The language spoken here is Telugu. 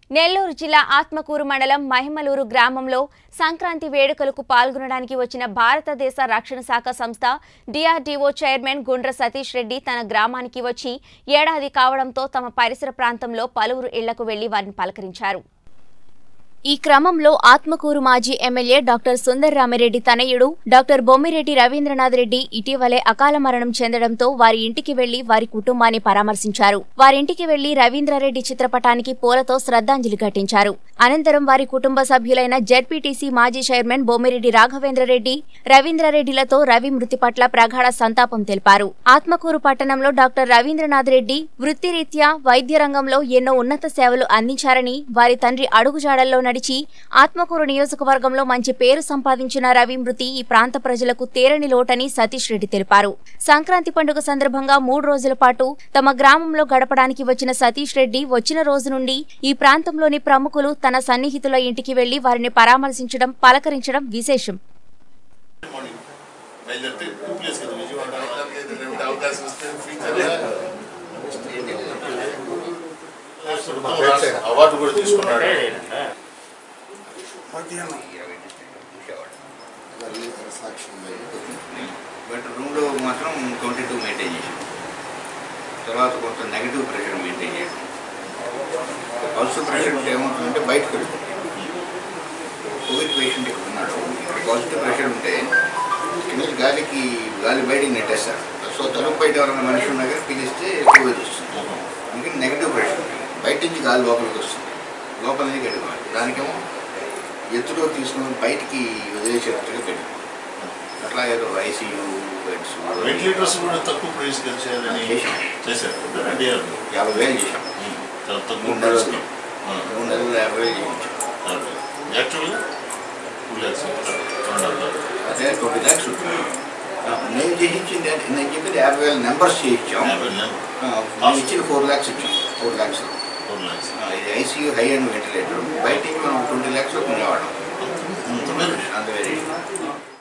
నెల్లూరు జిల్లా ఆత్మకూరు మండలం మహిమలూరు గ్రామంలో సంక్రాంతి వేడుకలకు పాల్గొనడానికి వచ్చిన భారతదేశ రక్షణ శాఖ సంస్థ డిఆర్డీఓ చైర్మన్ గుండ్ర సతీష్ రెడ్డి తన గ్రామానికి వచ్చి ఏడాది కావడంతో తమ పరిసర ప్రాంతంలో పలువురు ఇళ్లకు వెళ్లి వారిని పలకరించారు ఈ క్రమంలో ఆత్మకూరు మాజీ ఎమ్మెల్యే డాక్టర్ సుందర్ రామిరెడ్డి తనయుడు డాక్టర్ బొమ్మిరెడ్డి రవీంద్రనాథ్ రెడ్డి ఇటీవలే అకాల మరణం చెందడంతో వారి ఇంటికి వెళ్లి వారి కుటుంబాన్ని పరామర్శించారు వారింటికి వెళ్లి రవీంద్రారెడ్డి చిత్రపటానికి పూలతో శ్రద్ధాంజలి ఘటించారు అనంతరం వారి కుటుంబ సభ్యులైన జెడ్పీటీసీ మాజీ చైర్మన్ బొమ్మిరెడ్డి రాఘవేంద్రరెడ్డి రవీంద్రారెడ్డిలతో రవి మృతి పట్ల ప్రగాఢ సంతాపం తెలిపారు ఆత్మకూరు పట్టణంలో డాక్టర్ రవీంద్రనాథ్ రెడ్డి వృత్తిరీత్యా వైద్య రంగంలో ఎన్నో ఉన్నత సేవలు అందించారని వారి తండ్రి అడుగుజాడల్లో నడిచి ఆత్మకూరు నియోజకవర్గంలో మంచి పేరు సంపాదించిన రవి మృతి ఈ ప్రాంత ప్రజలకు తేరని లోటని సతీష్ రెడ్డి తెలిపారు సంక్రాంతి పండుగ సందర్భంగా మూడు రోజుల పాటు తమ గ్రామంలో గడపడానికి వచ్చిన సతీష్ రెడ్డి వచ్చిన రోజు నుండి ఈ ప్రాంతంలోని ప్రముఖులు తన సన్నిహితుల ఇంటికి వెళ్లి వారిని పరామర్శించడం పలకరించడం విశేషం మార్నింగ్ బయలుదేరితే టూ ప్లేస్ కదా విజయవాడ ఏదైనా అవకాశం వస్తే ఫ్యూచర్లో అవార్డు కూడా తీసుకున్నాడు బట్ రూమ్లో మాత్రం ట్వంటీ టూ మెయింటైన్ చేసాం తర్వాత కొంత నెగిటివ్ ప్రెషర్ మెయింటైన్ చేయడం పల్స్ ప్రెషర్ ఉంటే ఏమవుతుందంటే బయటకు వెళ్తుంది కోవిడ్ పేషెంట్ ఇక్కడ ఉన్నాడు ఇక్కడ పాజిటివ్ ప్రెషర్ ఉంటే కింద గాలికి గాలి బయటికి నెట్టేస్తారు సో తలుపు బయట ఎవరైనా మనిషి ఉన్నా కానీ పీలిస్తే కోవిడ్ వస్తుంది అందుకని నెగిటివ్ ప్రెషర్ ఉంటుంది బయట నుంచి గాలి లోపలికి వస్తుంది లోపల నుంచి గడిపాలి దానికేమో ఎత్తులో తీసుకుని బయటికి వదిలేసేటట్టుగా పెట్టుకోవాలి అట్లా ఏదో ఐసీయూ బెడ్స్ వెంటిలేటర్స్ కూడా తక్కువ ప్రైస్ చేయాలని చేశాం. చేశారు ఎన్టీఆర్ యాభై వేలు చేసాం చాలా తక్కువ మూడు ప్రైస్ నెలలు మూడు నెలలు యాభై వేలు చేయించాం యాక్చువల్గా టూ ల్యాక్స్ అదే ట్వంటీ ల్యాక్స్ ఉంటుంది ఆ, నేను చేయించింది అంటే నేను చెప్పింది యాభై వేల నెంబర్స్ చేయించాం యాభై ఆ, నేను ఇచ్చిన ఫోర్ ల్యాక్స్ ఇచ్చాం ఫోర్ ల్యాక్స్ ఫోర్ ల్యాక్స్ ఇది ఐసీయూ హై అండ్ వెంటిలేటర్ బయటికి మనం ట్వంటీ ల్యాక్స్ కొనేవాళ్ళం అంత మేలు అంత వేరే